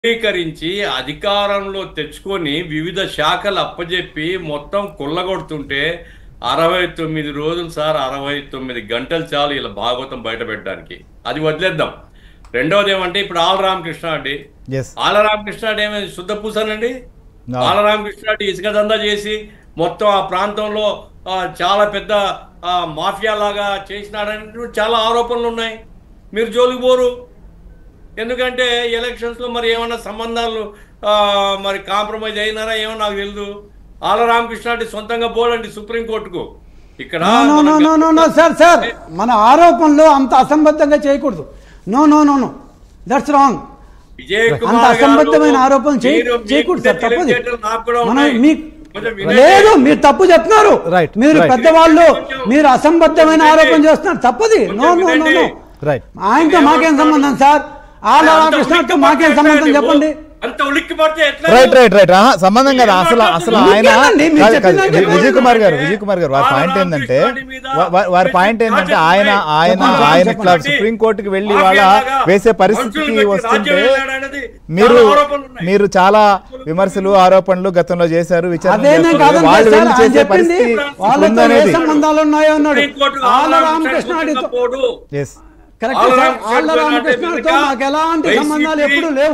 స్వీకరించి అధికారంలో తెచ్చుకొని వివిధ శాఖలు అప్పజెప్పి మొత్తం కుల్లగొడుతుంటే అరవై తొమ్మిది రోజులు సార్ అరవై తొమ్మిది గంటలు చాలు ఇలా భాగవతం బయట పెట్టడానికి అది వదిలేద్దాం రెండవది ఏమంటే ఇప్పుడు ఆల రామకృష్ణ అండి ఎస్ ఆల రామకృష్ణ అంటే ఏమైంది శుద్ధ పూసానండి No. ఆల రామకృష్ణ అంటే ఇసుక దందా చేసి మొత్తం ఆ ప్రాంతంలో ఆ, చాలా పెద్ద ఆ, మాఫియా లాగా చేసినాడని చాలా ఆరోపణలు ఉన్నాయి మీరు జోలికి పోరు ఎందుకంటే ఎలక్షన్స్ లో మరి ఏమన్నా సంబంధాలు ఆ, మరి కాంప్రమైజ్ అయినారా ఏమో నాకు తెలియదు ఆల రామకృష్ణ అంటే సొంతంగా పోడండి సుప్రీంకోర్టుకు ఇక్కడ నో నో నో మనం no no no sir sir మన ఆరోపణలు అంత అసంబద్ధంగా చేయకూడదు no no no no that's wrong Vijay అంత కుమార్ గారు, అసంబద్ధమైన ఆరోపణలు చేయ- మీరు- మీకు చేయకూడదు సార్ తప్పది తెలివితేటలు నాకు కూడా మనం ఉన్నాయి. మీ కొంచెం వినండి. లేదు మీరు తప్పు చెప్తున్నారు Right, మీరు right. పెద్దవాళ్ళు కొంచెం- మీరు అసంబద్ధమైన కొంచెం ఆరోపణ వినండి. చేస్తున్నారు తప్పది నో కొంచెం నో నో నో వినండి. రైట్ ఆయనతో మాకేం సంబంధం సార్ ఆల రామకృష్ణతో మాకేం సంబంధం చెప్పండి అంత ఉలిక్కి పడితే ఎట్లా రైట్ రైట్ రైట్ ఆహా, సంబంధం కదా అసలు అసలు ఆయన ఇంకేనండి, మీరు కాదు, కాదు, చెప్పిందంటే వి- విజయ్ కుమార్ గారు ఏమంటే విజయ్ కుమార్ గారు వారి ఆల పాయింట్ ఏంటంటే రామకృష్ణ మీద వా- వా- వారి పాయింట్ ఏంటంటే ఆయన ఆయన చెప్పండి, ఆయన చెప్పండి. ఇట్లా సుప్రీం కోర్టుకి వెళ్ళి వాళ్ళ మాఫియాలాగా వేసే పరిస్థితికి మనుషులను పెట్టి వస్తుంటే రాజ్యం ఏలాడనేది మీరు చాలా ఆరోపణలు ఉన్నాయి. మీరు చాలా విమర్శలు ఆరోపణలు గతంలో చేశారు విచారణ అదేనే చేస్తున్నారు. కాదండి వాళ్ళు సార్ వెళ్ళి ఆయన చేసే చెప్పింది పరిస్థితి వాళ్ళతో ఏ ఉందనేది సంబంధాలు ఉన్నాయో అన్నాడు సుప్రీంకోర్టుకు ఆల ఆల రామకృష్ణ రామకృష్ణ అడిగితే పోడు. Yes correct Alla sir Ramakrishna Alla అంటే రామకృష్ణతో వెనుక మాకు ఎలాంటి వైసీపీ సంబంధాలు ఎప్పుడూ లేవు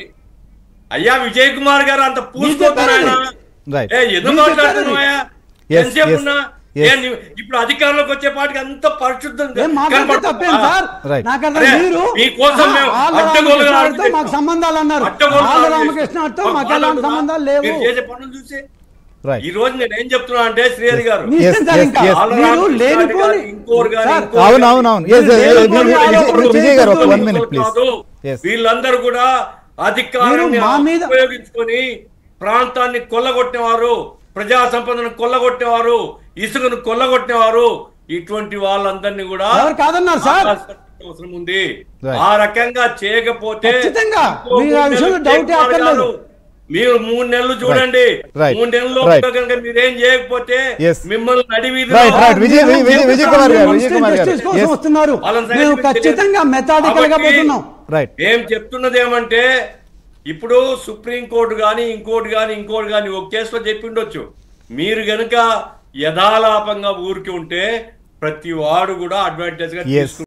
అయ్యా విజయ్ కుమార్ గారు అంత పూసుకోతున్నాయన చెప్పారండి. రైట్ ఏ ఎందుకు మీరు మాట్లాడుతున్నావా Yes, ఎంతసేపు yes, ఉన్నా yes. ఏ నీ- ఇప్పుడు అధికారంలోకి వచ్చే పాటికి అంత పరిశుద్ధంగా ఏం మాట్లాడితే కనపడుతుందా? తప్పేం సార్ Right. నాకు అర్థం అరే, మీరు మీకోసం మేము ఆ, ఆళ్ళ అడ్డగోలుగా రామకృష్ణతో ఆలోచిస్తాం. మాకు సంబంధాలు అన్నారు అడ్డగోలుగా ఆళ్ళ ఆలోచిస్తాం. రామకృష్ణతో మాకు మాకు ఎలాంటి బాధ సంబంధాలు లేవు మీరు చేసే పనులు చూసి రైట్ ఈ రోజు నేను ఏం చెప్తున్నా అంటే శ్రీహరి గారు మీ ఇష్టం Yes, సార్ yes, ఇంకా yes. ఆళ్ళ మీరు రామకృష్ణ లేనిపోని గారు, ఇంకోరు గారు, సార్, ఇంకోరు అవును గారు. అవును అవును Yes, yes, మీరు yes, లేనిపోని విజయ్- ఆరోపణలు విజయ్- విజయ్ గారు ఒక చేయకూడదు. వన్ మినిట్ ప్లీజ్ కాదు. Yes. వీళ్ళందరూ కూడా అధికారాన్ని మీరు మా మీద- ఉపయోగించుకొని ప్రాంతాన్ని కొల్లగొట్టినవారు ప్రజా సంపదను కొల్లగొట్టినవారు ఇసుకను కొల్లగొట్టినవారు ఇటువంటి వాళ్ళందరినీ కూడా ఎవరు కాదన్నారు సార్ ఆపాల్సిన అవసరం ఉంది Right. ఆ రకంగా చేయకపోతే ఖచ్చితంగా. ఇంకో మీరు ఆ మూడు విషయంలో నెలలు డౌటే జగన్మోహన్ అక్కర్లేదు. గారు, మీరు మూడు నెలలు చూడండి Right. మూడు నెలల్లో Right. కనుక మీరేం చేయకపోతే Yes. మిమ్మల్ని నడివీధిలో Right, right. విజయ్- విజయ్- విజయ్- విజయ్ కుమార్ గారు, విజయ్ కుమార్ గారు. జస్టిస్ కోసం Yes. వస్తున్నారు వాళ్ళని సంగతి మేము మీకు ఖచ్చితంగా తెలియదు. మెథాడికల్ గా కాబట్టి పోతున్నాం రైట్ ఏం చెప్తున్నది ఏమంటే ఇప్పుడు సుప్రీం కోర్టు కానీ ఇంకోటి కానీ ఇంకోటి కానీ ఒక కేసులో చెప్పిండొచ్చు మీరు గనుక యథాలాపంగా ఊరికి ఉంటే ప్రతి వాడు కూడా అడ్వాంటేజ్ గా Yes. తీసుకుంటాడు